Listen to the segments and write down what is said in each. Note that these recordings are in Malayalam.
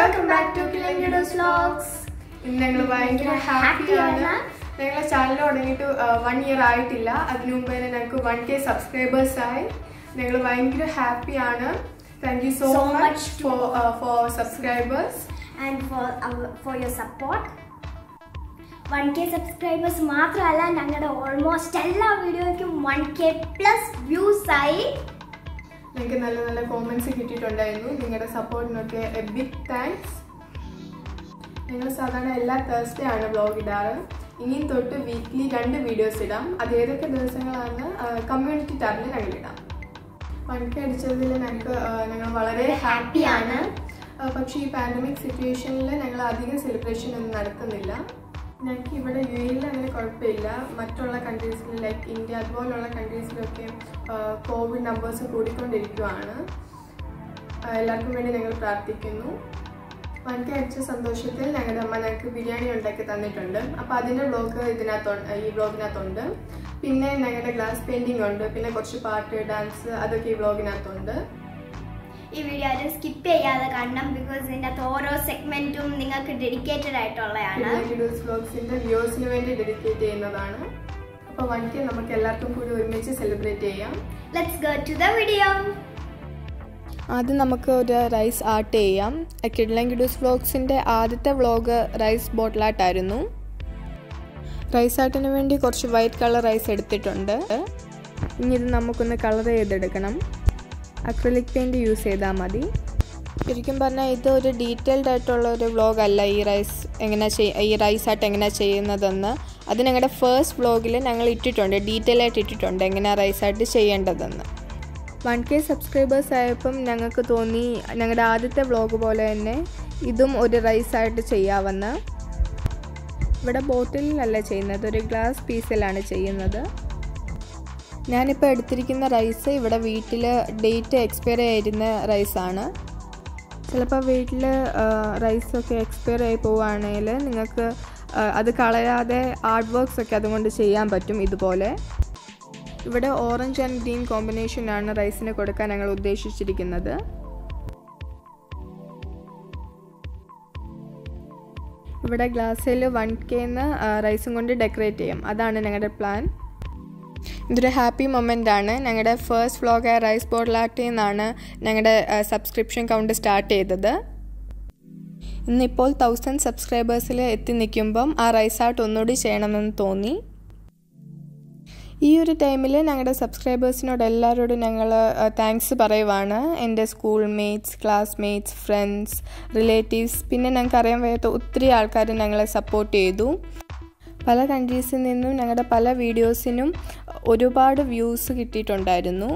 വെൽക്കം ബാക്ക് ടു കിലങ്കിഡോസ് വ്ലോഗ്സ് ഇന്ന് ഞങ്ങൾ ഭയങ്കര ഹാപ്പിയാണ് ഞങ്ങളെ ചാനൽ തുടങ്ങിയിട്ട് വൺ ഇയർ ആയിട്ടില്ല അതിനു മുമ്പ് തന്നെ ഞങ്ങൾക്ക് വൺ കെ സബ്സ്ക്രൈബേഴ്സ് ആയി ഞങ്ങൾ ഭയങ്കര ഹാപ്പിയാണ് thank you so So much much to- for for subscribers and for for your support one K subscribers മാത്രമല്ല ഞങ്ങളുടെ ഓൾമോസ്റ്റ് എല്ലാ വീഡിയോയ്ക്കും വൺ കെ പ്ലസ് വ്യൂസ് ആയി ഞങ്ങൾക്ക് നല്ല നല്ല കോമെന്റ്സ് കിട്ടിയിട്ടുണ്ടായിരുന്നു നിങ്ങളുടെ സപ്പോർട്ടിനൊക്കെ എ ബിഗ് താങ്ക്സ് ഞങ്ങൾ സാധാരണ എല്ലാ തേഴ്സ്ഡേ ആണ് വ്ളോഗ് ഇടാറ് ഇനിയും തൊട്ട് വീക്ക്ലി രണ്ട് വീഡിയോസ് ഇടാം അത് ഏതൊക്കെ ദിവസങ്ങളാണ് കമ്മ്യൂണിറ്റി ടാബിൽ ഞങ്ങൾ ഇടാം പണിക്ക് അടിച്ചതിൽ ഞങ്ങൾക്ക് ഞങ്ങൾ വളരെ ഹാപ്പിയാണ് പക്ഷേ ഈ പാൻഡമിക് സിറ്റുവേഷനിൽ ഞങ്ങൾ അധികം സെലിബ്രേഷൻ ഒന്നും നടത്തുന്നില്ല ഞങ്ങൾക്ക് ഇവിടെ യു എയിൽ അങ്ങനെ കുഴപ്പമില്ല മറ്റുള്ള കൺട്രീസിൽ ലൈക്ക് ഇന്ത്യ അതുപോലുള്ള കൺട്രീസിലൊക്കെ കോവിഡ് നമ്പേഴ്സ് കൂടിക്കൊണ്ടിരിക്കുകയാണ് ആ, എല്ലാവർക്കും വേണ്ടി ഞങ്ങൾ പ്രാർത്ഥിക്കുന്നു വനക്ക് അടിച്ച സന്തോഷത്തിൽ ഞങ്ങളുടെ അമ്മ ഞങ്ങൾക്ക് ബിരിയാണി ഉണ്ടാക്കി തന്നിട്ടുണ്ട് അപ്പോൾ അതിൻ്റെ വ്ളോഗ് ഇതിനകത്തുണ്ട് ഈ വ്ളോഗിനകത്തുണ്ട് പിന്നെ ഞങ്ങളുടെ ഗ്ലാസ് പെയിൻറ്റിംഗ് ഉണ്ട് പിന്നെ കുറച്ച് പാട്ട് ഡാൻസ് അതൊക്കെ ഈ വ്ളോഗിനകത്തുണ്ട് ഈ വീഡിയോ ആരും സ്കിപ്പ് ചെയ്യാതെ കാണണം ബിക്കോസ് ഇതിൻ്റെ അകത്ത് ഓരോ സെഗ്മെന്റും നിങ്ങൾക്ക് ഡെഡിക്കേറ്റഡ് ആയിട്ടുള്ളതാണ് ഡിഡോസ് വ്ളോഗ്സിൻ്റെ വ്യൂവേഴ്സിന് വേണ്ടി ഡെഡിക്കേറ്റ് ചെയ്യുന്നതാണ് അപ്പോൾ വൺ കെ നമുക്ക് എല്ലാവർക്കും കൂടി ഒരുമിച്ച് സെലിബ്രേറ്റ് ചെയ്യാം let's go to the video ആദ്യം നമുക്ക് ഒരു റൈസ് ആർട്ട് ചെയ്യാം കിഡ്ലൻ കിഡൂസ് വ്ളോഗ്സിൻ്റെ ആദ്യത്തെ വ്ളോഗ് റൈസ് ബോട്ടിലായിട്ടായിരുന്നു റൈസ് ആർട്ടിന് വേണ്ടി കുറച്ച് വൈറ്റ് കളർ റൈസ് എടുത്തിട്ടുണ്ട് ഇനി ഇത് നമുക്കൊന്ന് കളർ ചെയ്തെടുക്കണം അക്രലിക് പെയിൻറ് യൂസ് ചെയ്താൽ മതി ശരിക്കും പറഞ്ഞാൽ ഇത് ഒരു ഡീറ്റെയിൽഡ് ആയിട്ടുള്ള ഒരു വ്ളോഗ് അല്ല ഈ റൈസ് എങ്ങനെ ഈ റൈസ് ആർട്ട് എങ്ങനെ ചെയ്യുന്നതെന്ന് അത് ഞങ്ങളുടെ ഫസ്റ്റ് വ്ളോഗിൽ ഞങ്ങൾ ഇട്ടിട്ടുണ്ട് ഡീറ്റെയിൽ ആയിട്ട് ഇട്ടിട്ടുണ്ട് എങ്ങനെയാണ് റൈസ് ആർട്ട് ചെയ്യേണ്ടതെന്ന് വൺ കെ സബ്സ്ക്രൈബേഴ്സ് ആയപ്പം ഞങ്ങൾക്ക് തോന്നി ഞങ്ങളുടെ ആദ്യത്തെ വ്ളോഗ് പോലെ തന്നെ ഇതും ഒരു റൈസ് ആയിട്ട് ചെയ്യാമെന്ന് ഇവിടെ ബോട്ടിലല്ല ചെയ്യുന്നത് ഒരു ഗ്ലാസ് പീസിലാണ് ചെയ്യുന്നത് ഞാനിപ്പോൾ എടുത്തിരിക്കുന്ന റൈസ് ഇവിടെ വീട്ടിൽ ഡേറ്റ് എക്സ്പയർ ആയിരുന്ന റൈസാണ് ചിലപ്പോൾ വീട്ടിൽ റൈസൊക്കെ എക്സ്പയർ ആയി പോവുകയാണെങ്കിൽ നിങ്ങൾക്ക് ആ, അത് കളയാതെ ആർട്ട് വർക്ക്സ് ഒക്കെ അതുകൊണ്ട് ചെയ്യാൻ പറ്റും ഇതുപോലെ ഇവിടെ ഓറഞ്ച് ആൻഡ് ഗ്രീൻ കോമ്പിനേഷനാണ് റൈസിന് കൊടുക്കാൻ ഞങ്ങൾ ഉദ്ദേശിച്ചിരിക്കുന്നത് ഇവിടെ ഗ്ലാസ്സിൽ വൺ കെന്ന് റൈസും കൊണ്ട് ഡെക്കറേറ്റ് ചെയ്യും അതാണ് ഞങ്ങളുടെ പ്ലാൻ ഇതൊരു ഹാപ്പി മൊമെൻ്റ് ആണ് ഞങ്ങളുടെ ഫസ്റ്റ് വ്ളോഗായ റൈസ് ബോട്ടിലാട്ടിൽ നിന്നാണ് ഞങ്ങളുടെ സബ്സ്ക്രിപ്ഷൻ കൗണ്ട് സ്റ്റാർട്ട് ചെയ്തത് ഇന്നിപ്പോൾ തൗസൻഡ് സബ്സ്ക്രൈബേഴ്സിൽ എത്തി നിൽക്കുമ്പം ആ റൈസ് ആർട്ട് ഒന്നുകൂടി ചെയ്യണമെന്ന് തോന്നി ഈ ഒരു ടൈമിൽ ഞങ്ങളുടെ സബ്സ്ക്രൈബേഴ്സിനോട് എല്ലാവരോടും ഞങ്ങൾ താങ്ക്സ് പറയുവാണ് എൻ്റെ school mates classmates friends relatives പിന്നെ ഞങ്ങൾക്ക് അറിയാൻ വയ്യാത്ത ഒത്തിരി ആൾക്കാർ ഞങ്ങളെ സപ്പോർട്ട് ചെയ്തു പല കൺട്രീസിൽ നിന്നും ഞങ്ങളുടെ പല വീഡിയോസിനും ഒരുപാട് വ്യൂസ് കിട്ടിയിട്ടുണ്ടായിരുന്നു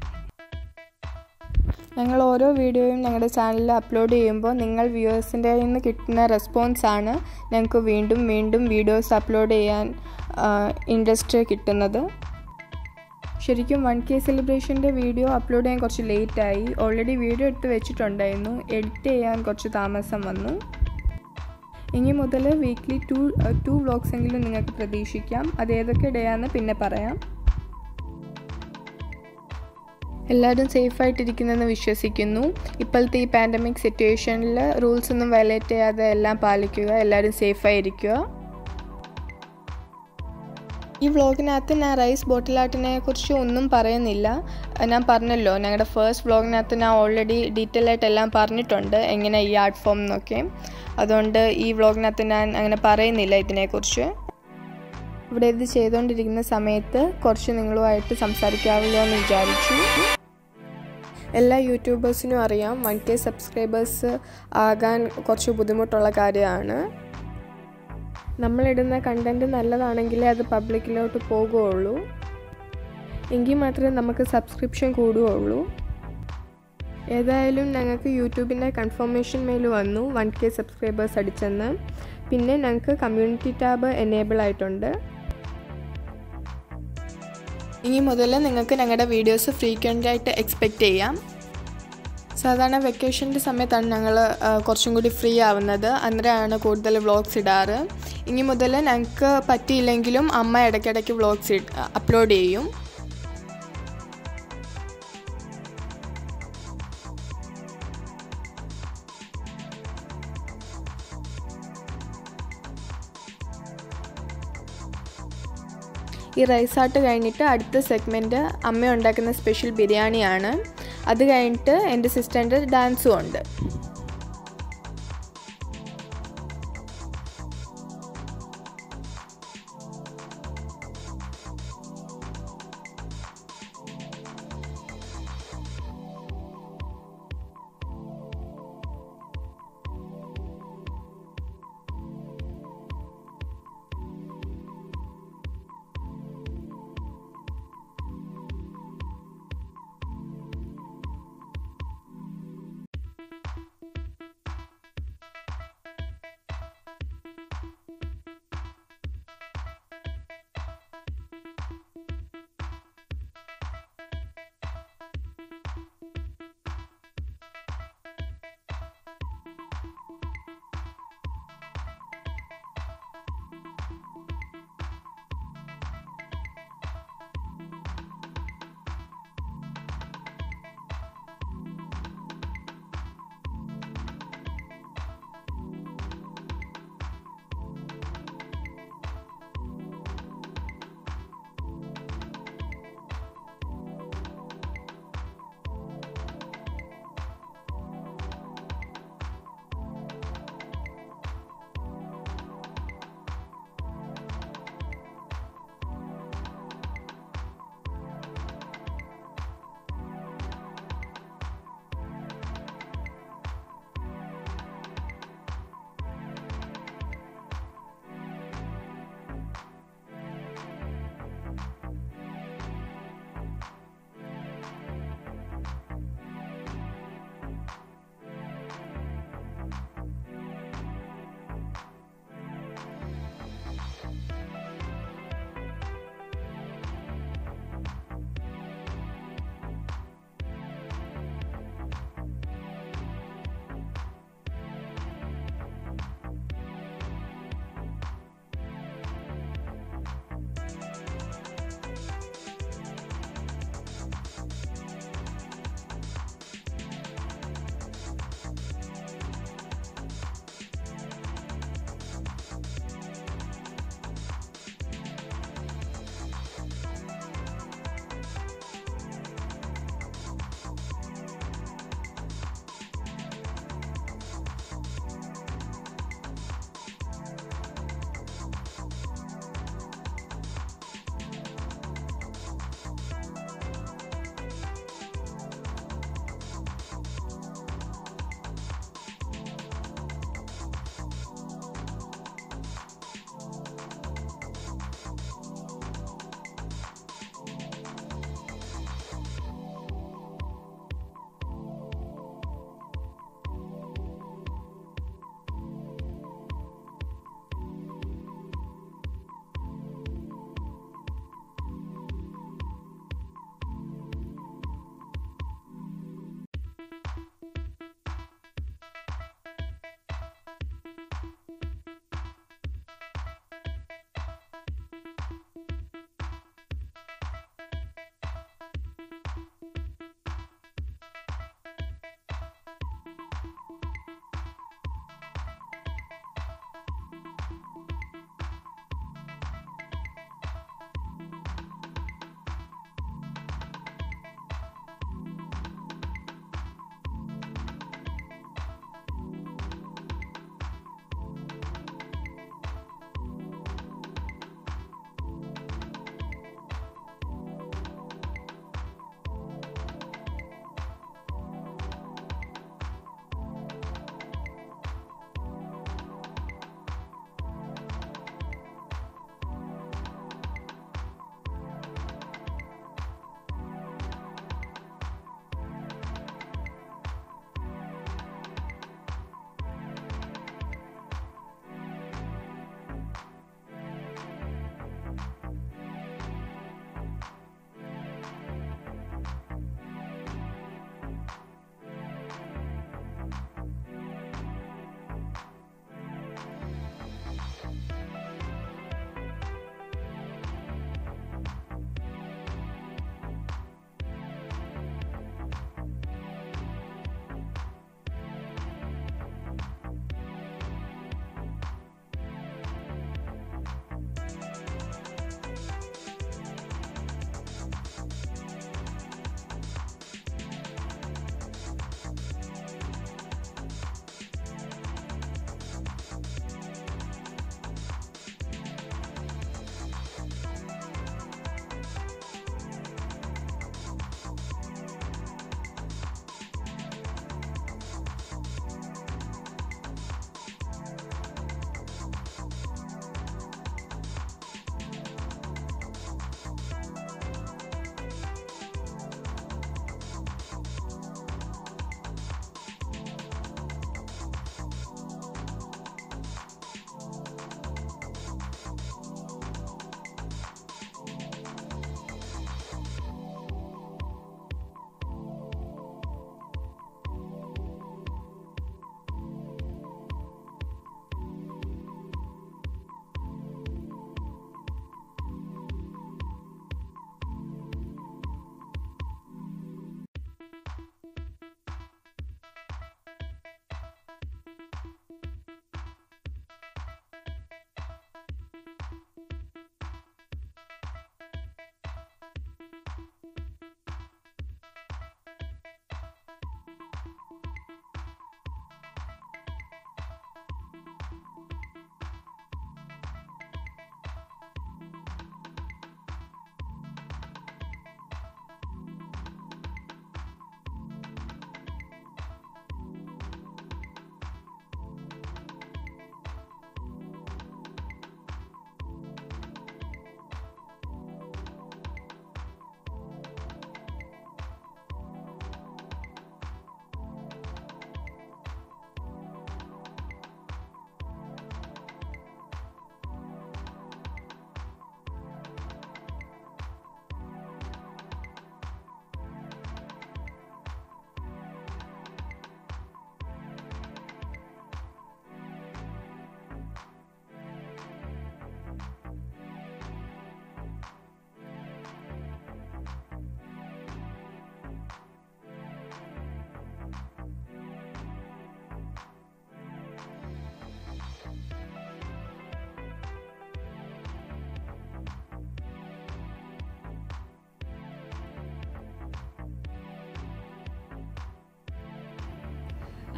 ഞങ്ങൾ ഓരോ വീഡിയോയും ഞങ്ങളുടെ ചാനലിൽ അപ്ലോഡ് ചെയ്യുമ്പോൾ നിങ്ങൾ വ്യൂവേഴ്സിൻ്റെ നിന്ന് കിട്ടുന്ന റെസ്പോൺസാണ് ഞങ്ങൾക്ക് വീണ്ടും വീണ്ടും വീഡിയോസ് അപ്ലോഡ് ചെയ്യാൻ ഇൻട്രസ്റ്റ് കിട്ടുന്നത് ശരിക്കും വൺ കെ സെലിബ്രേഷൻ്റെ വീഡിയോ അപ്ലോഡ് ചെയ്യാൻ കുറച്ച് ലേറ്റായി ഓൾറെഡി വീഡിയോ എടുത്ത് വെച്ചിട്ടുണ്ടായിരുന്നു എഡിറ്റ് ചെയ്യാൻ കുറച്ച് താമസം വന്നു ഇനി മുതൽ വീക്ക്ലി ടു ടു വ്ളോഗ്സ് എങ്കിലും നിങ്ങൾക്ക് പ്രതീക്ഷിക്കാം അത് ഏതൊക്കെ ഡേ ആണെന്ന് പിന്നെ പറയാം എല്ലാവരും സേഫായിട്ടിരിക്കുന്നെന്ന് വിശ്വസിക്കുന്നു ഇപ്പോഴത്തെ ഈ പാൻഡമിക് സിറ്റുവേഷനിൽ റൂൾസ് ഒന്നും വയലേറ്റ് ചെയ്യാതെ എല്ലാം പാലിക്കുക എല്ലാവരും സേഫായിരിക്കുക ഈ വ്ളോഗിനകത്ത് ഞാൻ റൈസ് ബോട്ടിലാട്ടിനെ കുറിച്ച് ഒന്നും പറയുന്നില്ല ഞാൻ പറഞ്ഞല്ലോ ഞങ്ങളുടെ ഫസ്റ്റ് വ്ളോഗിനകത്ത് ഞാൻ ഓൾറെഡി ഡീറ്റെയിൽ ആയിട്ട് എല്ലാം പറഞ്ഞിട്ടുണ്ട് എങ്ങനെ ഈ ആർട്ട് ഫോം എന്നൊക്കെ അതുകൊണ്ട് ഈ വ്ളോഗിനകത്ത് ഞാൻ അങ്ങനെ പറയുന്നില്ല ഇതിനെക്കുറിച്ച് ഇവിടെ ഇത് ചെയ്തുകൊണ്ടിരിക്കുന്ന സമയത്ത് കുറച്ച് നിങ്ങളുമായിട്ട് സംസാരിക്കാമല്ലോ എന്ന് വിചാരിച്ചു എല്ലാ യൂട്യൂബേഴ്സിനും അറിയാം വൺ കെ സബ്സ്ക്രൈബേഴ്സ് ആകാൻ കുറച്ച് ബുദ്ധിമുട്ടുള്ള കാര്യമാണ് നമ്മളിടുന്ന കണ്ടൻറ്റ് നല്ലതാണെങ്കിലേ അത് പബ്ലിക്കിലോട്ട് പോകുകയുള്ളൂ എങ്കിൽ മാത്രമേ നമുക്ക് സബ്സ്ക്രിപ്ഷൻ കൂടുകയുള്ളൂ ഏതായാലും ഞങ്ങൾക്ക് യൂട്യൂബിൻ്റെ കൺഫർമേഷൻ മെയിൽ വന്നു വൺ കെ സബ്സ്ക്രൈബേഴ്സ് അടിച്ചെന്ന് പിന്നെ ഞങ്ങൾക്ക് കമ്മ്യൂണിറ്റി ടാബ് എനേബിൾ ആയിട്ടുണ്ട് ഇനി മുതൽ നിങ്ങൾക്ക് ഞങ്ങളുടെ വീഡിയോസ് ഫ്രീക്വൻ്റ് ആയിട്ട് എക്സ്പെക്റ്റ് ചെയ്യാം സാധാരണ വെക്കേഷൻ്റെ സമയത്താണ് ഞങ്ങൾ കുറച്ചും കൂടി ഫ്രീ ആവുന്നത് അന്നേരമാണ് കൂടുതൽ വ്ളോഗ്സ് ഇടാറ് ഇനി മുതൽ ഞങ്ങൾക്ക് പറ്റിയില്ലെങ്കിലും അമ്മ ഇടയ്ക്കിടയ്ക്ക് വ്ളോഗ്സ് അപ്ലോഡ് ചെയ്യും ഈ റൈസ് ആർട്ട് കഴിഞ്ഞിട്ട് അടുത്ത സെഗ്മെൻറ്റ് അമ്മ ഉണ്ടാക്കുന്ന സ്പെഷ്യൽ ബിരിയാണിയാണ് അത് കഴിഞ്ഞിട്ട് എൻ്റെ സിസ്റ്ററിൻ്റെ ഡാൻസും ഉണ്ട്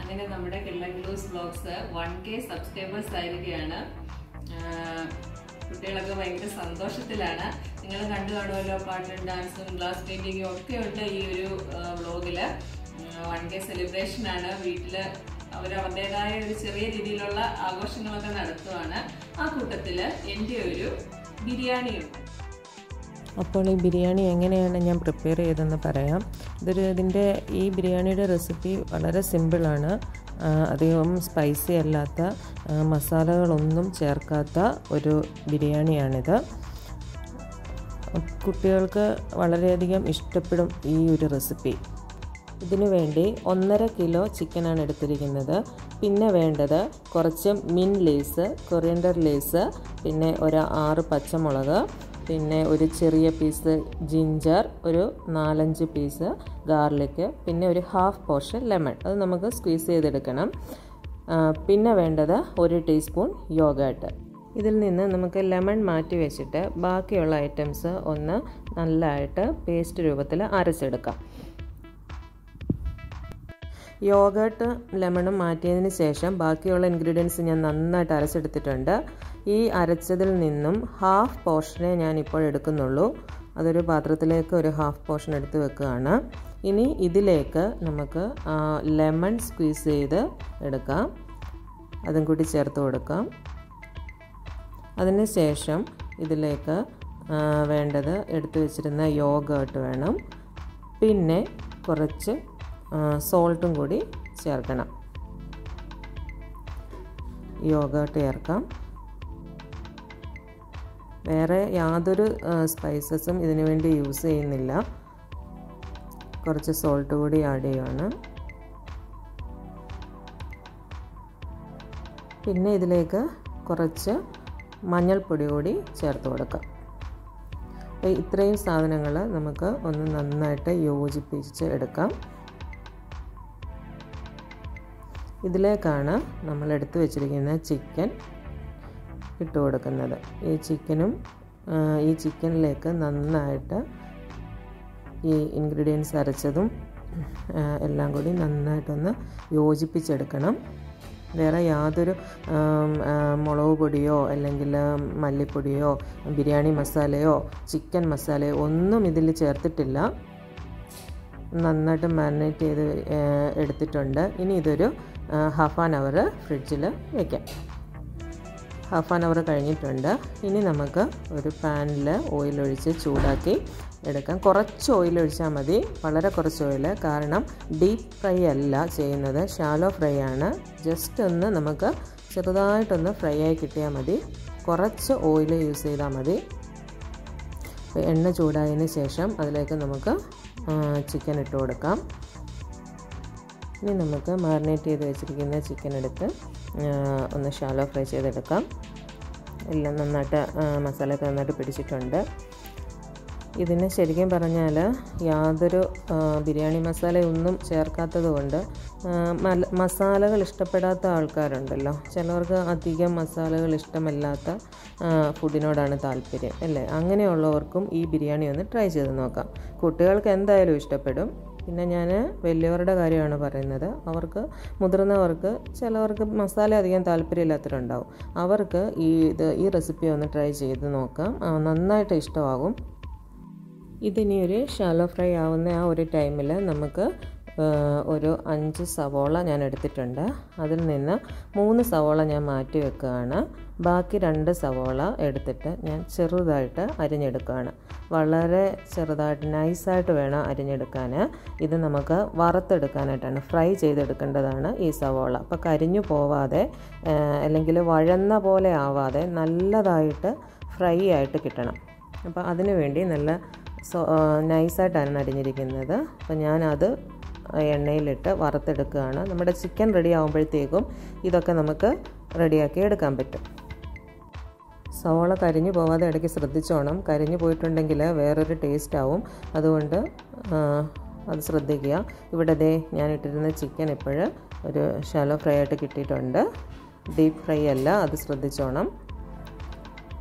അങ്ങനെ നമ്മുടെ കിള്ളങ്കിലൂസ് വ്ളോഗ്സ് വൺ കെ സബ്സ്ക്രൈബേഴ്സ് ആയിരിക്കുകയാണ് ആഹ് കുട്ടികളൊക്കെ ഭയങ്കര സന്തോഷത്തിലാണ് നിങ്ങൾ കണ്ടു കാണുമല്ലോ പാട്ടും ഡാൻസും ഗ്ലാസ് പെയിന്റിങ്ങും ഒക്കെ ഉണ്ട് ഈ ഒരു വ്ളോഗില് വൺ കെ സെലിബ്രേഷൻ ആണ് വീട്ടില് അവർ അവരുടേതായ ഒരു ചെറിയ രീതിയിലുള്ള ആഘോഷങ്ങളൊക്കെ നടത്തുവാണ് ആ കൂട്ടത്തില് എൻ്റെ ഒരു ബിരിയാണിയുണ്ട് അപ്പോൾ ഈ ബിരിയാണി എങ്ങനെയാണ് ഞാൻ പ്രിപ്പയർ ചെയ്തതെന്ന് പറയാം ഇതൊരു ഇതിൻ്റെ ഈ ബിരിയാണിയുടെ റെസിപ്പി വളരെ സിമ്പിളാണ് ആ, അധികം സ്പൈസി അല്ലാത്ത ആ, മസാലകളൊന്നും ചേർക്കാത്ത ഒരു ബിരിയാണിയാണിത് കുട്ടികൾക്ക് വളരെയധികം ഇഷ്ടപ്പെടും ഈ ഒരു റെസിപ്പി ഇതിനു വേണ്ടി ഒന്നര കിലോ ചിക്കനാണ് എടുത്തിരിക്കുന്നത് പിന്നെ വേണ്ടത് കുറച്ച് മിൻ ലേസ് കൊറിയൻഡർ ലേസ് പിന്നെ ഒരു ആറ് പച്ചമുളക് പിന്നെ ഒരു ചെറിയ പീസ് ജിഞ്ചർ ഒരു നാലഞ്ച് പീസ് ഗാർലിക് പിന്നെ ഒരു ഹാഫ് പോർഷൻ ലെമൺ അത് നമുക്ക് സ്ക്വീസ് ചെയ്തെടുക്കണം ആ, പിന്നെ വേണ്ടത് ഒരു ടീസ്പൂൺ യോഗാട്ട് ഇതിൽ നിന്ന് നമുക്ക് ലെമൺ മാറ്റി വെച്ചിട്ട് ബാക്കിയുള്ള ഐറ്റംസ് ഒന്ന് നല്ലതായിട്ട് പേസ്റ്റ് രൂപത്തിൽ അരച്ചെടുക്കാം യോഗട്ട് ലെമണും മാറ്റിയതിന് ശേഷം ബാക്കിയുള്ള ഇൻഗ്രീഡിയൻസ് ഞാൻ നന്നായിട്ട് അരച്ചെടുത്തിട്ടുണ്ട് ഈ അരച്ചതിൽ നിന്നും ഹാഫ് പോർഷനെ ഞാൻ ഇപ്പോൾ എടുക്കുന്നുള്ളൂ അതൊരു പാത്രത്തിലേക്ക് ഒരു ഹാഫ് പോർഷൻ എടുത്ത് വെക്കുകയാണ് ഇനി ഇതിലേക്ക് നമുക്ക് ലെമൺ സ്ക്വീസ് ചെയ്ത് എടുക്കാം അതും കൂടി ചേർത്ത് കൊടുക്കാം അതിന് ശേഷം ഇതിലേക്ക് ആ, വേണ്ടത് എടുത്തു വെച്ചിരുന്ന യോഗേർട്ട് വേണം പിന്നെ കുറച്ച് സോൾട്ടും കൂടി ചേർക്കണം യോഗേർട്ട് ചേർക്കാം വേറെ യാതൊരു സ്പൈസസും ഇതിനു വേണ്ടി യൂസ് ചെയ്യുന്നില്ല കുറച്ച് സോൾട്ട് കൂടി ആഡ് ചെയ്യുവാണ് പിന്നെ ഇതിലേക്ക് കുറച്ച് മഞ്ഞൾപ്പൊടി കൂടി ചേർത്ത് കൊടുക്കാം അപ്പോൾ ഇത്രയും സാധനങ്ങൾ നമുക്ക് ഒന്ന് നന്നായിട്ട് യോജിപ്പിച്ച് എടുക്കാം ഇതിലേക്കാണ് നമ്മൾ എടുത്തു വെച്ചിരിക്കുന്ന ചിക്കൻ ഇട്ട് കൊടുക്കുന്നത് ഈ ചിക്കനും ആ, ഈ ചിക്കനിലേക്ക് നന്നായിട്ട് ഈ ഇൻഗ്രീഡിയൻസ് അരച്ചതും ആ, എല്ലാം കൂടി നന്നായിട്ടൊന്ന് യോജിപ്പിച്ചെടുക്കണം വേറെ യാതൊരു ആം, ആ, മുളക് പൊടിയോ അല്ലെങ്കിൽ മല്ലിപ്പൊടിയോ ബിരിയാണി മസാലയോ ചിക്കൻ മസാലയോ ഒന്നും ഇതിൽ ചേർത്തിട്ടില്ല നന്നായിട്ട് മാരിനേറ്റ് ചെയ്ത് ആ, എടുത്തിട്ടുണ്ട് ഇനി ഇതൊരു ഹാഫ് ആൻ അവർ ഫ്രിഡ്ജിൽ വയ്ക്കാം ഹാഫ് ആൻ അവർ കഴിഞ്ഞിട്ടുണ്ട് ഇനി നമുക്ക് ഒരു പാനിൽ ഓയിൽ ഒഴിച്ച് ചൂടാക്കി എടുക്കാം കുറച്ച് ഓയിൽ ഒഴിച്ചാൽ മതി വളരെ കുറച്ച് ഓയിൽ കാരണം ഡീപ്പ് ഫ്രൈ അല്ല ചെയ്യുന്നത് ഷാലോ ഫ്രൈ ആണ് ജസ്റ്റ് ഒന്ന് നമുക്ക് ചെറുതായിട്ടൊന്ന് ഫ്രൈ ആയി കിട്ടിയാൽ മതി കുറച്ച് ഓയിൽ യൂസ് ചെയ്താൽ മതി അപ്പോൾ എണ്ണ ചൂടായതിന് ശേഷം അതിലേക്ക് നമുക്ക് ചിക്കൻ ഇട്ട് കൊടുക്കാം ഇനി നമുക്ക് മാറിനേറ്റ് ചെയ്ത് വെച്ചിരിക്കുന്ന ചിക്കൻ എടുത്ത് ആ, ഒന്ന് ഷാലോ ഫ്രൈ ചെയ്തെടുക്കാം എല്ലാം നന്നായിട്ട് ആ, മസാലയൊക്കെ നന്നായിട്ട് പിടിച്ചിട്ടുണ്ട് ഇതിന് ശരിക്കും പറഞ്ഞാൽ യാതൊരു ആ, ബിരിയാണി മസാലയൊന്നും ചേർക്കാത്തത് കൊണ്ട് ആ, മല- മസാലകൾ ഇഷ്ടപ്പെടാത്ത ആൾക്കാരുണ്ടല്ലോ ചിലവർക്ക് അധികം മസാലകൾ ഇഷ്ടമല്ലാത്ത ആ, ഫുഡിനോടാണ് താല്പര്യം അല്ലേ അങ്ങനെയുള്ളവർക്കും ഈ ബിരിയാണി ഒന്ന് ട്രൈ ചെയ്ത് നോക്കാം കുട്ടികൾക്ക് എന്തായാലും ഇഷ്ടപ്പെടും പിന്നെ ഞാൻ വലിയവരുടെ കാര്യമാണ് പറയുന്നത് അവർക്ക് മുതിർന്നവർക്ക് ചിലവർക്ക് മസാല അധികം താല്പര്യമില്ലാത്തവരുണ്ടാവും അവർക്ക് ഈ ഇത് ഈ റെസിപ്പി ഒന്ന് ട്രൈ ചെയ്ത് നോക്കാം ആ, നന്നായിട്ട് ഇഷ്ടമാകും ഇതിനി ഒരു ഷാലോ ഫ്രൈ ആവുന്ന ആ ഒരു ടൈമിൽ നമുക്ക് ആ, ഒരു അഞ്ച് സവോള ഞാൻ എടുത്തിട്ടുണ്ട് അതിൽ നിന്ന് മൂന്ന് സവോള ഞാൻ മാറ്റി വെക്കുകയാണ് ബാക്കി രണ്ട് സവോള എടുത്തിട്ട് ഞാൻ ചെറുതായിട്ട് അരിഞ്ഞെടുക്കുകയാണ് വളരെ ചെറുതായിട്ട് നൈസായിട്ട് വേണം അരിഞ്ഞെടുക്കാൻ ഇത് നമുക്ക് വറുത്തെടുക്കാനായിട്ടാണ് ഫ്രൈ ചെയ്തെടുക്കേണ്ടതാണ് ഈ സവോള അപ്പോൾ കരിഞ്ഞു പോവാതെ ആ, അല്ലെങ്കിൽ വഴന്ന പോലെ ആവാതെ നല്ലതായിട്ട് ഫ്രൈ ആയിട്ട് കിട്ടണം അപ്പോൾ അതിനു വേണ്ടി നല്ല സോ നൈസായിട്ടാണ് അരിഞ്ഞിരിക്കുന്നത് അപ്പോൾ ഞാനത് എണ്ണയിലിട്ട് വറുത്തെടുക്കുകയാണ് നമ്മുടെ ചിക്കൻ റെഡി ആകുമ്പോഴത്തേക്കും ഇതൊക്കെ നമുക്ക് റെഡിയാക്കി എടുക്കാൻ പറ്റും സവോള കരിഞ്ഞു പോവാതെ ഇടയ്ക്ക് ശ്രദ്ധിച്ചോണം കരിഞ്ഞു പോയിട്ടുണ്ടെങ്കിൽ വേറൊരു ടേസ്റ്റ് ആവും അതുകൊണ്ട് ആ, അത് ശ്രദ്ധിക്കുക ഇവിടെ ദേ ഞാൻ ഇട്ടിരുന്ന ചിക്കൻ ഇപ്പോൾ ഒരു ഷാലോ ഫ്രൈ ആയിട്ട് കിട്ടിയിട്ടുണ്ട് ഡീപ്പ് ഫ്രൈ അല്ല അത് ശ്രദ്ധിച്ചോണം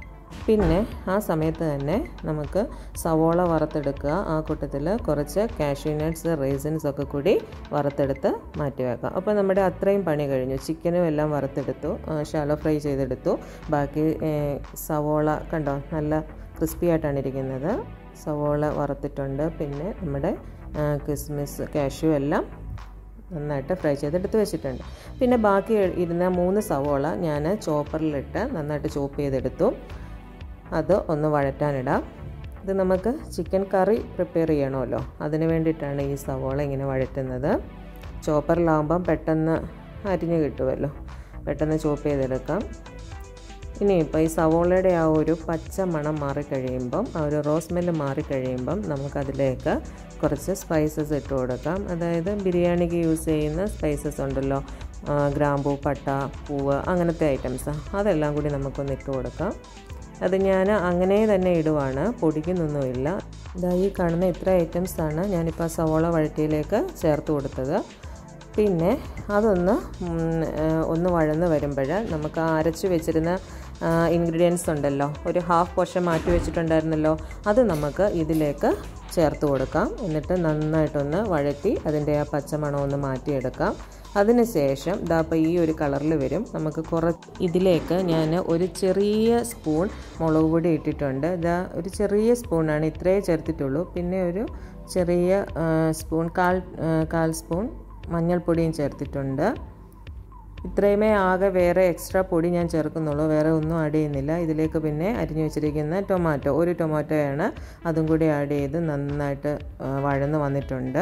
പിന്നെ ആ സമയത്ത് തന്നെ നമുക്ക് സവോള വറുത്തെടുക്കുക ആ കൂട്ടത്തിൽ കുറച്ച് കാഷ്യൂ നട്ട്സ് റേസിൻസ് ഒക്കെ കൂടി വറുത്തെടുത്ത് മാറ്റി വെക്കാം അപ്പോൾ നമ്മുടെ അത്രയും പണി കഴിഞ്ഞു ചിക്കനും എല്ലാം വറുത്തെടുത്തു ഷാലോ ഫ്രൈ ചെയ്തെടുത്തു ബാക്കി സവോള കണ്ടോ നല്ല ക്രിസ്പി ആയിട്ടാണ് ഇരിക്കുന്നത് സവോള വറുത്തിട്ടുണ്ട് പിന്നെ നമ്മുടെ കിസ്മിസ് കാഷ്യൂ എല്ലാം നന്നായിട്ട് ഫ്രൈ ചെയ്തെടുത്ത് വെച്ചിട്ടുണ്ട് പിന്നെ ബാക്കി ഇരുന്ന മൂന്ന് സവോള ഞാൻ ചോപ്പറിലിട്ട് നന്നായിട്ട് ചോപ്പ് ചെയ്തെടുത്തു അത് ഒന്ന് വഴറ്റാനിടാം ഇത് നമുക്ക് ചിക്കൻ കറി പ്രിപ്പയർ ചെയ്യണമല്ലോ അതിന് വേണ്ടിയിട്ടാണ് ഈ സവോള ഇങ്ങനെ വഴറ്റുന്നത് ചോപ്പറിലാവുമ്പം പെട്ടെന്ന് അരിഞ്ഞ് കിട്ടുമല്ലോ പെട്ടെന്ന് ചോപ്പ് ചെയ്തെടുക്കാം ഇനിയിപ്പോൾ ഈ സവോളയുടെ ആ ഒരു പച്ച മണം മാറിക്കഴിയുമ്പം ആ ഒരു റോസ്മെല്ല് മാറിക്കഴിയുമ്പം നമുക്കതിലേക്ക് കുറച്ച് സ്പൈസസ് ഇട്ട് കൊടുക്കാം അതായത് ബിരിയാണിക്ക് യൂസ് ചെയ്യുന്ന സ്പൈസസ് ഉണ്ടല്ലോ ഗ്രാമ്പൂ പട്ട പൂവ് അങ്ങനത്തെ ഐറ്റംസ് അതെല്ലാം കൂടി നമുക്കൊന്ന് ഇട്ട് കൊടുക്കാം അത് ഞാൻ അങ്ങനെ തന്നെ ഇടുവാണ് പൊടിക്കുന്നൊന്നുമില്ല ഇതാ ഈ കാണുന്ന ഇത്ര ഐറ്റംസാണ് ഞാനിപ്പോൾ സവോള വഴറ്റിയിലേക്ക് ചേർത്ത് കൊടുത്തത് പിന്നെ അതൊന്ന് ഒന്ന് വഴന്ന് വരുമ്പോൾ നമുക്ക് ആ അരച്ച് വെച്ചിരുന്ന ഇൻഗ്രീഡിയൻസ് ഉണ്ടല്ലോ ഒരു ഹാഫ് പോർഷൻ മാറ്റി വെച്ചിട്ടുണ്ടായിരുന്നല്ലോ അത് നമുക്ക് ഇതിലേക്ക് ചേർത്ത് കൊടുക്കാം എന്നിട്ട് നന്നായിട്ടൊന്ന് വഴറ്റി അതിൻ്റെ ആ പച്ചമണം ഒന്ന് മാറ്റിയെടുക്കാം അതിനുശേഷം ഇതാ ഇപ്പോൾ ഈ ഒരു കളറിൽ വരും നമുക്ക് കുറച്ച് ഇതിലേക്ക് ഞാൻ ഒരു ചെറിയ സ്പൂൺ മുളക് പൊടി ഇട്ടിട്ടുണ്ട് ഇതാ ഒരു ചെറിയ സ്പൂണാണ് ഇത്രയേ ചേർത്തിട്ടുള്ളൂ പിന്നെ ഒരു ചെറിയ സ്പൂൺ കാൽ കാൽ സ്പൂൺ മഞ്ഞൾപ്പൊടിയും ചേർത്തിട്ടുണ്ട് ഇത്രയുമേ ആകെ വേറെ എക്സ്ട്രാ പൊടി ഞാൻ ചേർക്കുന്നുള്ളൂ വേറെ ഒന്നും ആഡ് ചെയ്യുന്നില്ല ഇതിലേക്ക് പിന്നെ അരിഞ്ഞു വെച്ചിരിക്കുന്ന ടൊമാറ്റോ ഒരു ടൊമാറ്റോയാണ് അതും കൂടി ആഡ് ചെയ്ത് നന്നായിട്ട് വഴന്ന് വന്നിട്ടുണ്ട്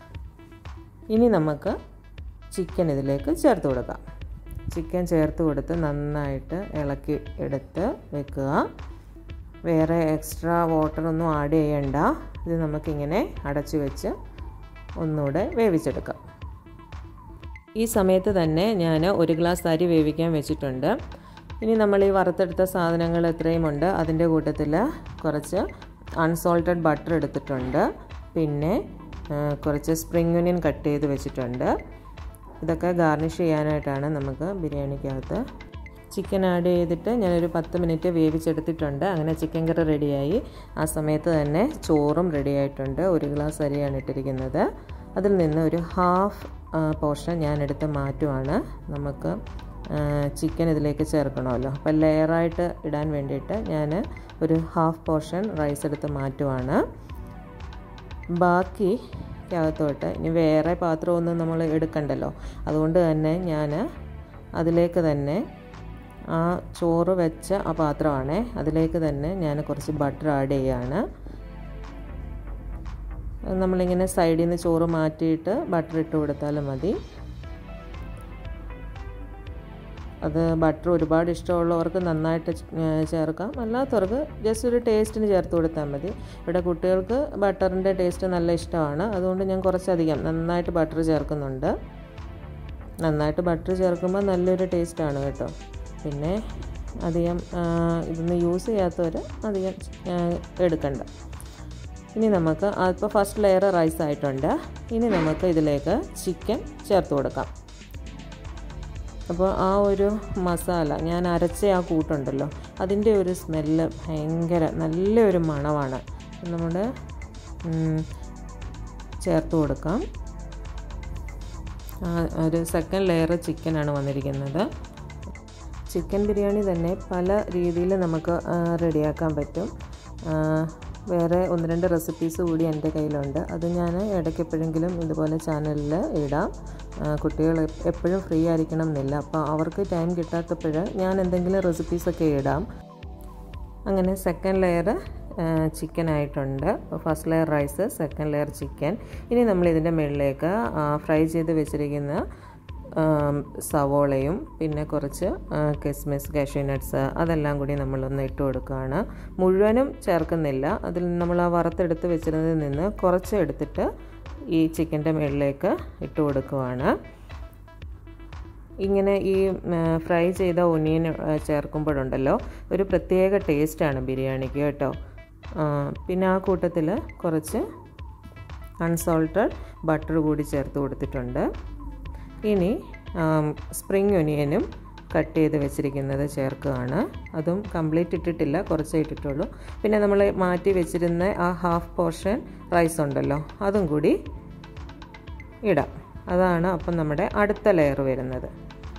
ഇനി നമുക്ക് ചിക്കൻ ഇതിലേക്ക് ചേർത്ത് കൊടുക്കാം ചിക്കൻ ചേർത്ത് കൊടുത്ത് നന്നായിട്ട് ഇളക്കി എടുത്ത് വെക്കുക വേറെ എക്സ്ട്രാ വാട്ടറൊന്നും ആഡ് ചെയ്യണ്ട ഇത് നമുക്കിങ്ങനെ അടച്ചു വെച്ച് ഒന്നുകൂടെ വേവിച്ചെടുക്കാം ഈ സമയത്ത് തന്നെ ഞാൻ ഒരു ഗ്ലാസ് അരി വേവിക്കാൻ വെച്ചിട്ടുണ്ട് ഇനി നമ്മൾ ഈ വറുത്തെടുത്ത സാധനങ്ങൾ എത്രയുമുണ്ട് അതിൻ്റെ കൂട്ടത്തിൽ കുറച്ച് അൺസോൾട്ടഡ് ബട്ടർ എടുത്തിട്ടുണ്ട് പിന്നെ കുറച്ച് സ്പ്രിംഗ് ഒനിയൻ കട്ട് ചെയ്ത് വെച്ചിട്ടുണ്ട് ഇതൊക്കെ ഗാർണിഷ് ചെയ്യാനായിട്ടാണ് നമുക്ക് ബിരിയാണിക്കകത്ത് ചിക്കൻ ആഡ് ചെയ്തിട്ട് ഞാനൊരു പത്ത് മിനിറ്റ് വേവിച്ചെടുത്തിട്ടുണ്ട് അങ്ങനെ ചിക്കൻ കറി റെഡിയായി ആ സമയത്ത് തന്നെ ചോറും റെഡി ആയിട്ടുണ്ട് ഒരു ഗ്ലാസ് അരിയാണ് ഇട്ടിരിക്കുന്നത് അതിൽ നിന്ന് ഒരു ഹാഫ് പോർഷൻ ഞാനെടുത്ത് മാറ്റുവാണ് നമുക്ക് ചിക്കൻ ഇതിലേക്ക് ചേർക്കണമല്ലോ അപ്പോൾ ലെയറായിട്ട് ഇടാൻ വേണ്ടിയിട്ട് ഞാൻ ഒരു ഹാഫ് പോർഷൻ റൈസ് എടുത്ത് മാറ്റുവാണ് ബാക്കി അകത്തോട്ട് ഇനി വേറെ പാത്രമൊന്നും നമ്മൾ എടുക്കണ്ടല്ലോ അതുകൊണ്ട് തന്നെ ഞാൻ അതിലേക്ക് തന്നെ ആ ചോറ് വെച്ച ആ പാത്രമാണ് അതിലേക്ക് തന്നെ ഞാൻ കുറച്ച് ബട്ടർ ആഡ് ചെയ്യുകയാണ് നമ്മളിങ്ങനെ സൈഡിൽ നിന്ന് ചോറ് മാറ്റിയിട്ട് ബട്ടർ ഇട്ട് കൊടുത്താലും മതി അത് ബട്ടർ ഒരുപാട് ഇഷ്ടമുള്ളവർക്ക് നന്നായിട്ട് ചേർക്കാം അല്ലാത്തവർക്ക് ജസ്റ്റ് ഒരു ടേസ്റ്റിന് ചേർത്ത് കൊടുത്താൽ മതി ഇവിടെ കുട്ടികൾക്ക് ബട്ടറിൻ്റെ ടേസ്റ്റ് നല്ല ഇഷ്ടമാണ് അതുകൊണ്ട് ഞാൻ കുറച്ചധികം നന്നായിട്ട് ബട്ടർ ചേർക്കുന്നുണ്ട് നന്നായിട്ട് ബട്ടർ ചേർക്കുമ്പോൾ നല്ലൊരു ടേസ്റ്റാണ് കേട്ടോ പിന്നെ അധികം ഇതൊന്നും യൂസ് ചെയ്യാത്തവർ അധികം എടുക്കണ്ട ഇനി നമുക്ക് ഇപ്പോൾ ഫസ്റ്റ് ലെയർ റൈസ് ആയിട്ടുണ്ട് ഇനി നമുക്ക് ഇതിലേക്ക് ചിക്കൻ ചേർത്ത് കൊടുക്കാം അപ്പോൾ ആ ഒരു മസാല ഞാൻ അരച്ച ആ കൂട്ടുണ്ടല്ലോ അതിൻ്റെ ഒരു സ്മെല്ല് ഭയങ്കര നല്ലൊരു മണമാണ് നമ്മുടെ ചേർത്ത് കൊടുക്കാം ഒരു സെക്കൻഡ് ലെയർ ചിക്കനാണ് വന്നിരിക്കുന്നത് ചിക്കൻ ബിരിയാണി തന്നെ പല രീതിയിൽ നമുക്ക് റെഡിയാക്കാൻ പറ്റും വേറെ ഒന്ന് രണ്ട് റെസിപ്പീസ് കൂടി എൻ്റെ കയ്യിലുണ്ട് അത് ഞാൻ ഇടയ്ക്ക് എപ്പോഴെങ്കിലും ഇതുപോലെ ചാനലിൽ ഇടാം കുട്ടികൾ എപ്പോഴും ഫ്രീ ആയിരിക്കണം എന്നില്ല അപ്പോൾ അവർക്ക് ടൈം കിട്ടാത്തപ്പോൾ ഞാൻ എന്തെങ്കിലും റെസിപ്പീസൊക്കെ ഇടാം അങ്ങനെ സെക്കൻഡ് ലെയർ ചിക്കൻ ആയിട്ടുണ്ട് first layer rice second layer chicken ഇനി നമ്മൾ ഇതിൻ്റെ മുകളിലേക്ക് ഫ്രൈ ചെയ്ത് വെച്ചിരിക്കുന്ന സവോളയും പിന്നെ കുറച്ച് കിസ്മിസ് കാഷ്യൂ നട്ട്സ് അതെല്ലാം കൂടി നമ്മളൊന്ന് ഇട്ട് കൊടുക്കുകയാണ് മുഴുവനും ചേർക്കുന്നില്ല അതിൽ നമ്മൾ ആ വറുത്തെടുത്ത് വെച്ചിരുന്നതിൽ നിന്ന് കുറച്ച് എടുത്തിട്ട് ഈ ചിക്കൻ്റെ മുകളിലേക്ക് ഇട്ട് കൊടുക്കുവാണ് ഇങ്ങനെ ഈ ഫ്രൈ ചെയ്ത ഒനിയൻ ചേർക്കുമ്പോഴുണ്ടല്ലോ ഒരു പ്രത്യേക ടേസ്റ്റാണ് ബിരിയാണിക്ക് കേട്ടോ പിന്നെ ആ കൂട്ടത്തിൽ കുറച്ച് അൺസോൾട്ടഡ് ബട്ടർ കൂടി ചേർത്ത് കൊടുത്തിട്ടുണ്ട് ഇനി സ്പ്രിങ് ഒനിയനും കട്ട് ചെയ്ത് വെച്ചിരിക്കുന്നത് ചേർക്കുകയാണ് അതും കംപ്ലീറ്റ് ഇട്ടിട്ടില്ല കുറച്ചേ ഇട്ടിട്ടുള്ളൂ പിന്നെ നമ്മൾ മാറ്റി വെച്ചിരുന്ന ആ ഹാഫ് പോർഷൻ റൈസ് ഉണ്ടല്ലോ അതും കൂടി ഇടാം അതാണ് അപ്പം നമ്മുടെ അടുത്ത ലെയർ വരുന്നത്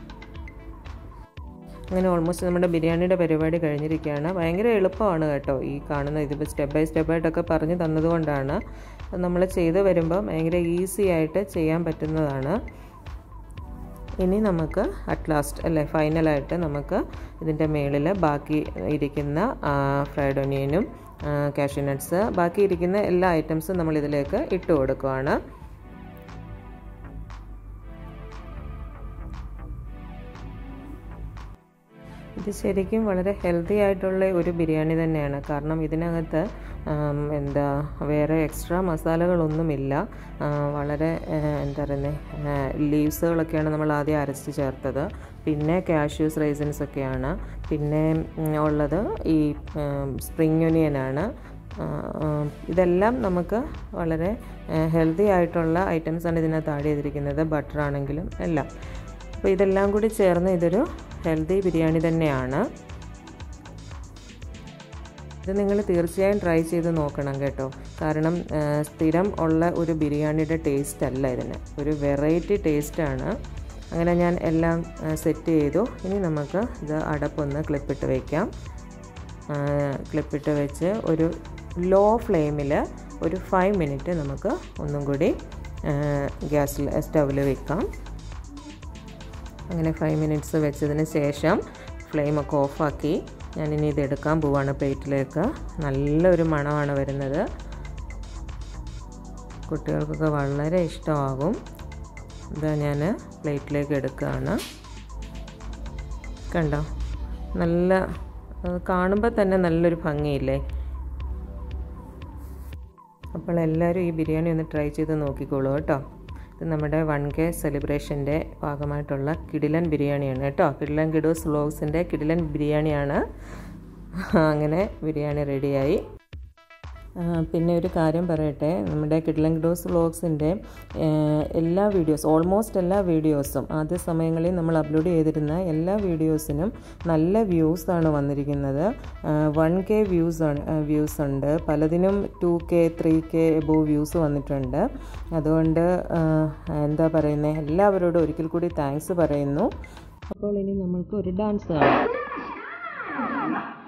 അങ്ങനെ ഓൾമോസ്റ്റ് നമ്മുടെ ബിരിയാണിയുടെ പരിപാടി കഴിഞ്ഞിരിക്കുകയാണ് ഭയങ്കര എളുപ്പമാണ് കേട്ടോ ഈ കാണുന്ന ഇതിപ്പോൾ സ്റ്റെപ്പ് ബൈ സ്റ്റെപ്പായിട്ടൊക്കെ പറഞ്ഞു തന്നതുകൊണ്ടാണ് നമ്മൾ ചെയ്ത് വരുമ്പോൾ ഭയങ്കര ഈസി ആയിട്ട് ചെയ്യാൻ പറ്റുന്നതാണ് ഇനി നമുക്ക് അറ്റ് ലാസ്റ്റ് അല്ലേ ഫൈനലായിട്ട് നമുക്ക് ഇതിൻ്റെ മേളിൽ ബാക്കി ഇരിക്കുന്ന ഫ്രൈഡ് ഒനിയനും കാഷ്യൂ നട്ട്സ് ബാക്കി ഇരിക്കുന്ന എല്ലാ ഐറ്റംസും നമ്മൾ ഇതിലേക്ക് ഇട്ട് കൊടുക്കുകയാണ് ഇത് ശരിക്കും വളരെ ഹെൽത്തി ആയിട്ടുള്ള ഒരു ബിരിയാണി തന്നെയാണ് കാരണം ഇതിനകത്ത് എന്താ വേറെ എക്സ്ട്രാ മസാലകളൊന്നുമില്ല വളരെ എന്താ പറയുന്നത് ലീവ്സുകളൊക്കെയാണ് നമ്മൾ ആദ്യം അരച്ച് ചേർത്തത് പിന്നെ കാഷ്യൂസ് റൈസൻസ് ഒക്കെയാണ് പിന്നെ ഉള്ളത് ഈ സ്പ്രിങ് ഒനിയനാണ് ഇതെല്ലാം നമുക്ക് വളരെ ഹെൽത്തി ആയിട്ടുള്ള ഐറ്റംസാണ് ഇതിനകത്ത് ആഡ് ചെയ്തിരിക്കുന്നത് ബട്ടർ ആണെങ്കിലും എല്ലാം അപ്പോൾ ഇതെല്ലാം കൂടി ചേർന്ന് ഇതൊരു ഹെൽത്തി ബിരിയാണി തന്നെയാണ് ഇത് നിങ്ങൾ തീർച്ചയായും ട്രൈ ചെയ്ത് നോക്കണം കേട്ടോ കാരണം സ്ഥിരം ഉള്ള ഒരു ബിരിയാണിയുടെ ടേസ്റ്റ് അല്ല ഇതിന് ഒരു വെറൈറ്റി ടേസ്റ്റാണ് അങ്ങനെ ഞാൻ എല്ലാം സെറ്റ് ചെയ്തു ഇനി നമുക്ക് ഇത് അടപ്പൊന്ന് ക്ലിപ്പിട്ട് വയ്ക്കാം ക്ലിപ്പിട്ട് വെച്ച് ഒരു ലോ ഫ്ലെയിമിൽ ഒരു ഫൈവ് മിനിറ്റ് നമുക്ക് ഒന്നും കൂടി ഗ്യാസിൽ സ്റ്റൗവിൽ വെക്കാം അങ്ങനെ ഫൈവ് മിനിറ്റ്സ് വെച്ചതിന് ശേഷം ഫ്ലെയിമൊക്കെ ഓഫാക്കി ഞാനിനി ഇത് എടുക്കാൻ പോവാണ് പ്ലേറ്റിലേക്ക് നല്ലൊരു മണമാണ് വരുന്നത് കുട്ടികൾക്കൊക്കെ വളരെ ഇഷ്ടമാകും ഇതാ ഞാൻ പ്ലേറ്റിലേക്ക് എടുക്കുകയാണ് കണ്ടോ നല്ല കാണുമ്പോൾ തന്നെ നല്ലൊരു ഭംഗിയില്ലേ അപ്പോൾ എല്ലാവരും ഈ ബിരിയാണി ഒന്ന് ട്രൈ ചെയ്ത് നോക്കിക്കോളൂ കേട്ടോ ഇത് നമ്മുടെ വൺ കെ സെലിബ്രേഷൻ്റെ ഭാഗമായിട്ടുള്ള കിടിലൻ ബിരിയാണിയാണ് കേട്ടോ കിടിലൻ കിഡൂസ് വ്ലോഗ്സിൻ്റെ കിടിലൻ ബിരിയാണിയാണ് അങ്ങനെ ബിരിയാണി റെഡിയായി പിന്നെ ഒരു കാര്യം പറയട്ടെ നമ്മുടെ കിഡ്ലൻ ഡോസ് വ്ളോഗ്സിൻ്റെ എല്ലാ വീഡിയോസ് ഓൾമോസ്റ്റ് എല്ലാ വീഡിയോസും ആദ്യ സമയങ്ങളിൽ നമ്മൾ അപ്ലോഡ് ചെയ്തിരുന്ന എല്ലാ വീഡിയോസിനും നല്ല വ്യൂസാണ് വന്നിരിക്കുന്നത് വൺ കെ വ്യൂസ് ആണ് വ്യൂസ് ഉണ്ട് പലതിനും two K three K above views വന്നിട്ടുണ്ട് അതുകൊണ്ട് എന്താ പറയുന്നത് എല്ലാവരോടും ഒരിക്കൽ കൂടി താങ്ക്സ് പറയുന്നു അപ്പോൾ ഇനി നമ്മൾക്ക് ഒരു ഡാൻസ് കാണാം